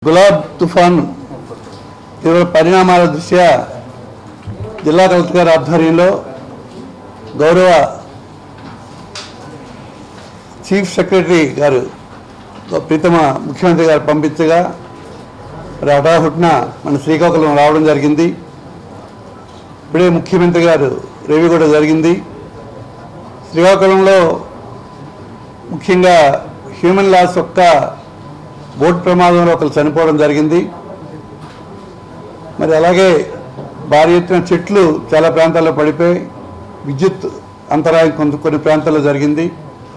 గులాబ్ తుఫాన్ తీవ్ర పరిణామాల దృష్ట్యా జిల్లా కలెక్టర్ గారి ఆధ్వర్యంలో గౌరవ చీఫ్ సెక్రటరీ గారు ప్రీతమ ముఖ్యమంత్రి గారు పంపించగా మరి హఠాహుట్న మన శ్రీకాకుళం రావడం జరిగింది ఇప్పుడే ముఖ్యమంత్రి గారు రివ్యూ కూడా జరిగింది శ్రీకాకుళంలో ముఖ్యంగా హ్యూమన్ లాస్ యొక్క బోట్ ప్రమాదంలో ఒకరు చనిపోవడం జరిగింది మరి అలాగే భారీ ఎత్తున చెట్లు చాలా ప్రాంతాల్లో పడిపోయి విద్యుత్ అంతరాయం కొంత కొన్ని ప్రాంతాల్లో జరిగింది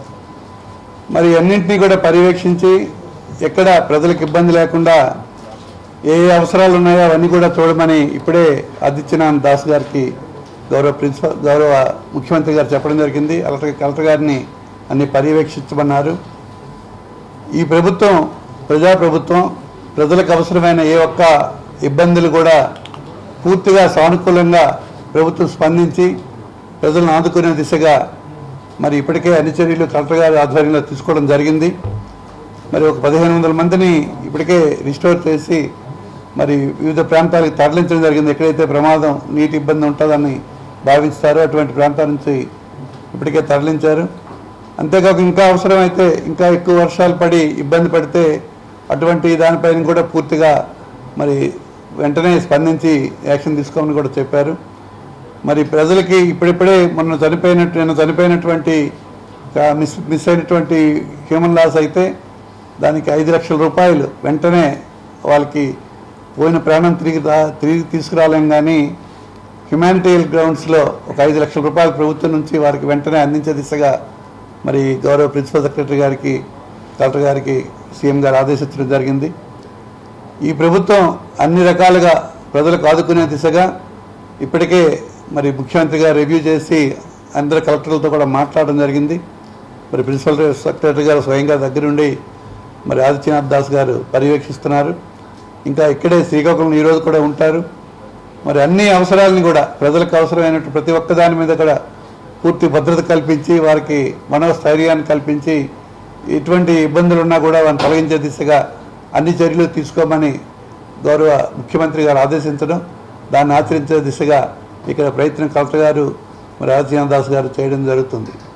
మరి అన్నింటినీ కూడా పర్యవేక్షించి ఎక్కడ ప్రజలకు ఇబ్బంది లేకుండా ఏ ఏ అవసరాలు ఉన్నాయో అవన్నీ కూడా చూడమని ఇప్పుడే ఆదిత్యనాథ్ దాస్ గారికి గౌరవ ప్రిన్సిపల్ గౌరవ ముఖ్యమంత్రి గారు చెప్పడం జరిగింది అలాగే కలెక్టర్ గారిని అన్ని పర్యవేక్షించమన్నారు ఈ ప్రభుత్వం ప్రజాప్రభుత్వం ప్రజలకు అవసరమైన ఏ ఒక్క ఇబ్బందులు కూడా పూర్తిగా సానుకూలంగా ప్రభుత్వం స్పందించి ప్రజలను ఆదుకునే దిశగా మరి ఇప్పటికే అన్ని చర్యలు కలెక్టర్ గారి ఆధ్వర్యంలో తీసుకోవడం జరిగింది మరి ఒక పదిహేను వందల మందిని ఇప్పటికే రిస్టోర్ చేసి మరి వివిధ ప్రాంతాలకు తరలించడం జరిగింది ఎక్కడైతే ప్రమాదం నీటి ఇబ్బంది ఉంటుందని భావిస్తారో అటువంటి ప్రాంతాల నుంచి ఇప్పటికే తరలించారు అంతేకాక ఇంకా అవసరమైతే ఇంకా ఎక్కువ వర్షాలు పడి ఇబ్బంది పడితే అటువంటి దానిపైన కూడా పూర్తిగా మరి వెంటనే స్పందించి యాక్షన్ తీసుకోమని కూడా చెప్పారు మరి ప్రజలకి ఇప్పుడిప్పుడే మొన్న చనిపోయినట్టు నేను చనిపోయినటువంటి కా- మిస్ మిస్ అయినటువంటి హ్యూమన్ లాస్ అయితే దానికి ఐదు లక్షల రూపాయలు వెంటనే వాళ్ళకి పోయిన ప్రాణం తిరిగి రా- తిరిగి తీసుకురాలేం కానీ హ్యుమానిటేరియల్ గ్రౌండ్స్లో ఒక ఐదు లక్షల రూపాయలు ప్రభుత్వం నుంచి వారికి వెంటనే అందించే దిశగా మరి గౌరవ ప్రిన్సిపల్ సెక్రటరీ గారికి కలెక్టర్ గారికి సీఎం గారు ఆదేశించడం జరిగింది ఈ ప్రభుత్వం అన్ని రకాలుగా ప్రజలకు ఆదుకునే దిశగా ఇప్పటికే మరి ముఖ్యమంత్రి గారు రివ్యూ చేసి అందరు కలెక్టర్లతో కూడా మాట్లాడడం జరిగింది మరి ప్రిన్సిపల్ సెక్రటరీ గారు స్వయంగా దగ్గరుండి మరి ఆదిత్యనాథ్ దాస్ గారు పర్యవేక్షిస్తున్నారు ఇంకా ఇక్కడే శ్రీకాకుళం ఈరోజు కూడా ఉంటారు మరి అన్ని అవసరాలని కూడా ప్రజలకు అవసరమైనట్టు ప్రతి ఒక్క దాని మీద కూడా పూర్తి భద్రత కల్పించి వారికి మనోస్థైర్యాన్ని కల్పించి ఎటువంటి ఇబ్బందులు ఉన్నా కూడా వారిని తొలగించే దిశగా అన్ని చర్యలు తీసుకోమని గౌరవ ముఖ్యమంత్రి గారు ఆదేశించడం దాన్ని ఆచరించే దిశగా ఇక్కడ ప్రయత్నం కలెక్టర్ గారు మరి ఆదిత్యనాథ్ దాస్ గారు చేయడం జరుగుతుంది